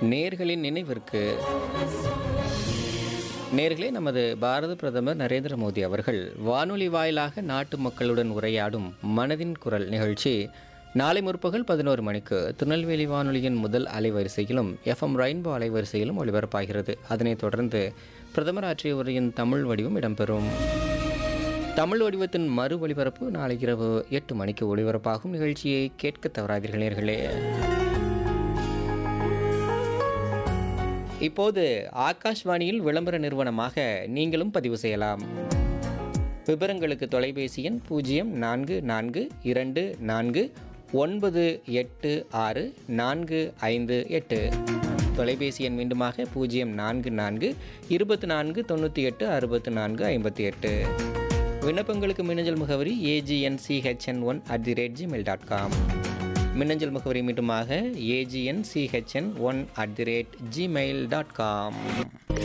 நேர்களின் நினைவிற்கு நேர்களே நமது பாரத பிரதமர் நரேந்திர மோடி அவர்கள் வானொலி வாயிலாக நாட்டு மக்களுடன் உரையாடும் மனதின் குரல் நிகழ்ச்சி நாளை முற்பகல் பதினோரு மணிக்கு திருநெல்வேலி வானொலியின் முதல் அலைவரிசையிலும் எஃப்எம் ரெயின்போ அலைவரிசையிலும் ஒளிபரப்பாகிறது அதனைத் தொடர்ந்து பிரதமர் ஆற்றிய உரையின் தமிழ் வடிவம் இடம்பெறும் தமிழ் வடிவத்தின் மறு ஒளிபரப்பு நாளை இரவு எட்டு மணிக்கு ஒளிபரப்பாகும் நிகழ்ச்சியை கேட்க தவறாதீர்கள் நேர்களே இப்போது ஆகாஷ்வாணியில் விளம்பர நிறுவனமாக நீங்களும் பதிவு செய்யலாம் விவரங்களுக்கு தொலைபேசி எண் பூஜ்ஜியம் நான்கு நான்கு இரண்டு நான்கு ஒன்பது எட்டு ஆறு நான்கு ஐந்து எட்டு தொலைபேசி எண் மீண்டுமாக பூஜ்ஜியம் நான்கு நான்கு இருபத்தி நான்கு தொண்ணூற்றி எட்டு அறுபத்தி நான்கு ஐம்பத்தி எட்டு விண்ணப்பங்களுக்கு மின்னஞ்சல் முகவரி AGNCHN one at the rate Gmail dot com மின்னஞ்சல் முகவரி மீண்டுமாக AGNCHN one at the rate Gmail dot com